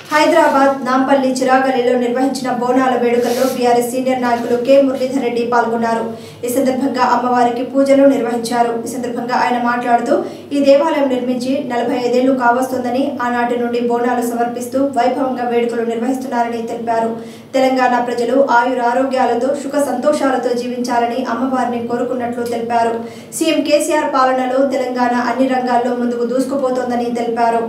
హైదరాబాద్ నాంపల్లి చిరాగలిలో నిర్వహించిన బోనాల వేడుకల్లో బీఆర్ఎస్ సీనియర్ నాయకులు కె మురళీధర్ రెడ్డి పాల్గొన్నారు ఈ సందర్భంగా అమ్మవారికి పూజలు నిర్వహించారు ఈ సందర్భంగా ఆయన మాట్లాడుతూ ఈ దేవాలయం నిర్మించి నలభై ఐదేళ్లు కావస్తుందని ఆనాటి నుండి బోనాలు సమర్పిస్తూ వైభవంగా వేడుకలు నిర్వహిస్తున్నారని తెలిపారు తెలంగాణ ప్రజలు ఆయుర ఆరోగ్యాలతో సుఖ సంతోషాలతో జీవించాలని అమ్మవారిని కోరుకున్నట్లు తెలిపారు సీఎం కేసీఆర్ పాలనలో తెలంగాణ అన్ని రంగాల్లో ముందుకు దూసుకుపోతోందని తెలిపారు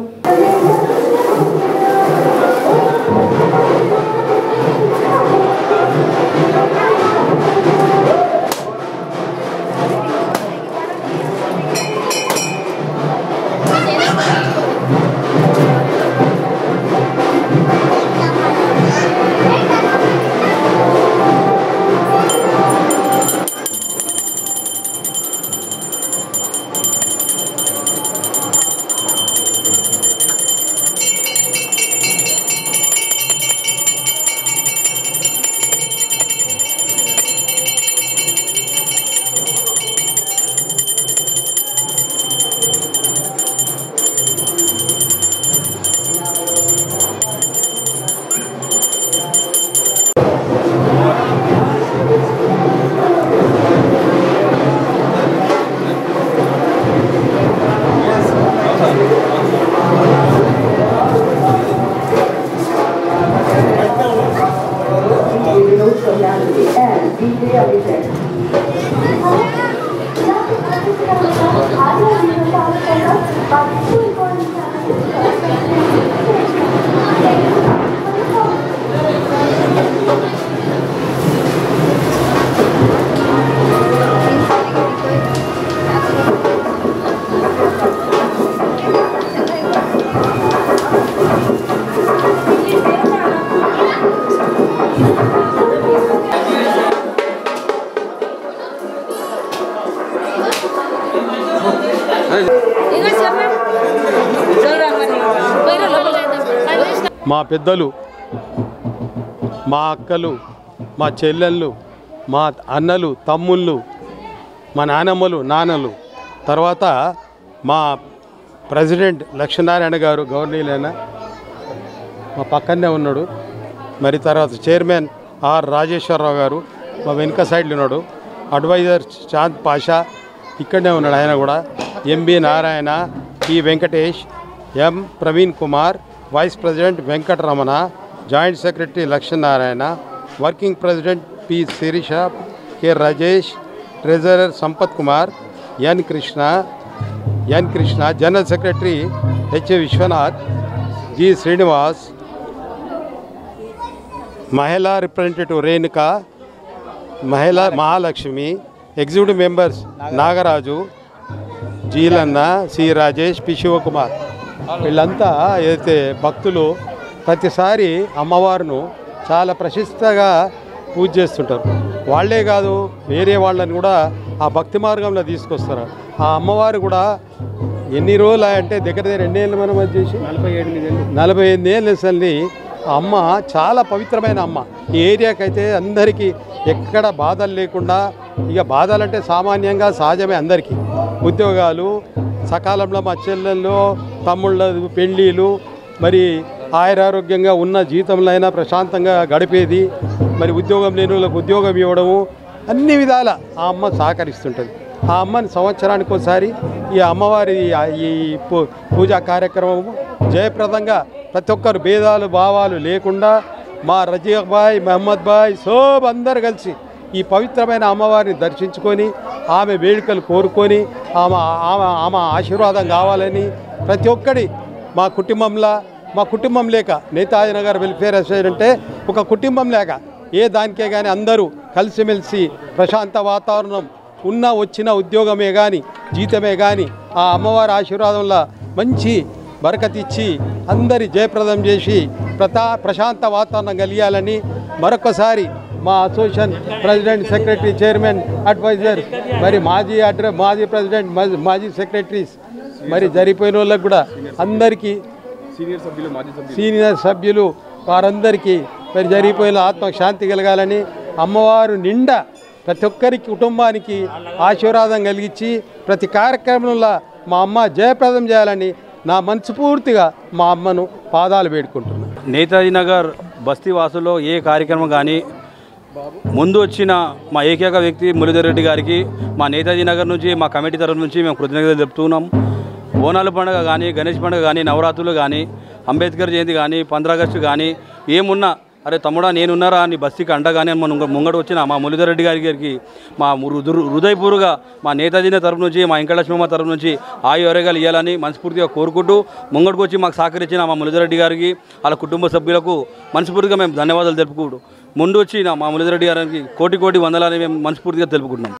sociality and derealization. ఇక చెప్పండి చూడమని పోయిన లోపల మా పెద్దలు మా అక్కలు మా చెల్లెళ్ళు మా అన్నలు తమ్ముళ్ళు మా నానమ్మలు నాన్నలు తర్వాత మా ప్రెసిడెంట్ లక్ష్మీనారాయణ గారు గవర్నీలైన మా పక్కనే ఉన్నాడు మరి తర్వాత చైర్మన్ ఆర్ రాజేశ్వరరావు గారు మా వెనుక సైడ్లో ఉన్నాడు అడ్వైజర్ చాంద్ పాషా ఇక్కడనే ఉన్నాడు ఆయన కూడా M B Narayana P Venkatesh M Praveen Kumar vice president Venkataramana joint secretary Lakshminarayana working president P Sirisha K Rajesh treasurer Sampath Kumar N Krishna N Krishna general secretary H Viswanath G Srinivas మహిళా రిప్రజెంటేటివ్ రేణుక మహిళా Mahalakshmi executive members Nagaraju Jeelanna C Rajesh P Sivakumar వీళ్ళంతా ఏదైతే భక్తులు ప్రతిసారి అమ్మవారును చాలా ప్రశస్తగా పూజ చేస్తుంటారు వాళ్ళే కాదు వేరే వాళ్ళని కూడా ఆ భక్తి మార్గంలో తీసుకొస్తారు ఆ అమ్మవారు కూడా ఎన్ని రోజులు అంటే దగ్గర దగ్గర ఎన్నేళ్ళు మనం అది చేసి నలభై ఎనిమిది నలభై ఎనిమిది ఏళ్ళు అసలు ఆ అమ్మ చాలా పవిత్రమైన అమ్మ ఈ ఏరియాకైతే అందరికీ ఎక్కడ బాధలు లేకుండా ఇక బాధలు అంటే సామాన్యంగా సహజమే అందరికీ ఉద్యోగాలు సకాలంలో మా చెల్లెళ్ళు తమ్ముళ్ళ పెళ్ళిళ్ళు మరి ఆయురారోగ్యంగా ఉన్న జీతంలో అయినా ప్రశాంతంగా గడిపేది మరి ఉద్యోగం లేని వాళ్ళకి ఉద్యోగం ఇవ్వడము అన్ని విధాల ఆ అమ్మ సహకరిస్తుంటుంది ఆ అమ్మని సంవత్సరానికి ఒకసారి ఈ అమ్మవారి ఈ పూ- పూజా కార్యక్రమం జయప్రదంగా ప్రతి ఒక్కరు భేదాలు భావాలు లేకుండా మా రజీక్ బాయ్ మహమ్మద్ బాయ్ సోబ్ అందరు కలిసి ఈ పవిత్రమైన అమ్మవారిని దర్శించుకొని ఆమె వేడుకలు కోరుకొని ఆమె ఆమె ఆమె ఆశీర్వాదం కావాలని ప్రతి ఒక్కడి మా కుటుంబంలో మా కుటుంబం లేక నేతాజీ నగర్ వెల్ఫేర్ అసోసియేషన్ అంటే ఒక కుటుంబం లేక ఏ దానికే కానీ అందరూ కలిసిమెలిసి ప్రశాంత వాతావరణం ఉన్న వచ్చిన ఉద్యోగమే కానీ జీతమే కానీ ఆ అమ్మవారి ఆశీర్వాదంలో మంచి బరకతిచ్చి అందరి జయప్రదం చేసి ప్రతా ప్రశాంత వాతావరణం కలిగాలని మరొకసారి మా association president secretary chairman advisor మరి మాజీ అడ్ర మాజీ ప్రెసిడెంట్ మాజీ- మాజీ సెక్రటరీస్ మరి జరిగిపోయిన వాళ్ళకి కూడా అందరికీ సీనియర్ సభ్యులు వారందరికీ మరి జరిగిపోయిన ఆత్మకు శాంతి కలగాలని అమ్మవారు నిండా ప్రతి ఒక్కరికి కుటుంబానికి ఆశీర్వాదం కలిగించి ప్రతి కార్యక్రమంలో మా అమ్మ జయప్రదం చేయాలని నా మనస్ఫూర్తిగా మా అమ్మను పాదాలు వేడుకుంటున్నాను నేతాజీ నగర్ బస్తీ వాసుల్లో ఏ కార్యక్రమం కానీ ముందు వచ్చిన మా ఏకైక వ్యక్తి మురళీధర్ రెడ్డి గారికి మా నేతాజీ నగర్ నుంచి మా కమిటీ తరఫు నుంచి మేము కృతజ్ఞతలు చెప్తున్నాం బోనాల పండుగ కానీ గణేష్ పండుగ కానీ నవరాత్రులు కానీ అంబేద్కర్ జయంతి కానీ పంద్రాగస్టు కానీ ఏమున్నా అరే తమ్ముడా నేనున్నారా అని బస్తీకి అండగానే మన ముంగడు వచ్చిన మా మురళీధర్ రెడ్డి గారి గారికి మా హృ- హృదయపూర్వక మా నేతాజీ తరఫు నుంచి మా వెంకటలక్ష్మమ్మ తరఫు నుంచి ఆయు అరేగాలు ఇవ్వాలని మనస్ఫూర్తిగా కోరుకుంటూ ముంగడికి వచ్చి మాకు సహకరించిన మా మురళీధర్ రెడ్డి గారికి వాళ్ళ కుటుంబ సభ్యులకు మనస్ఫూర్తిగా మేము ధన్యవాదాలు తెలుపుకుంటూ ముందు వచ్చి నా మా మురళీధర్ రెడ్డి గారికి కోటి కోటి వందలని మేము మనస్ఫూర్తిగా తెలుపుకుంటున్నాం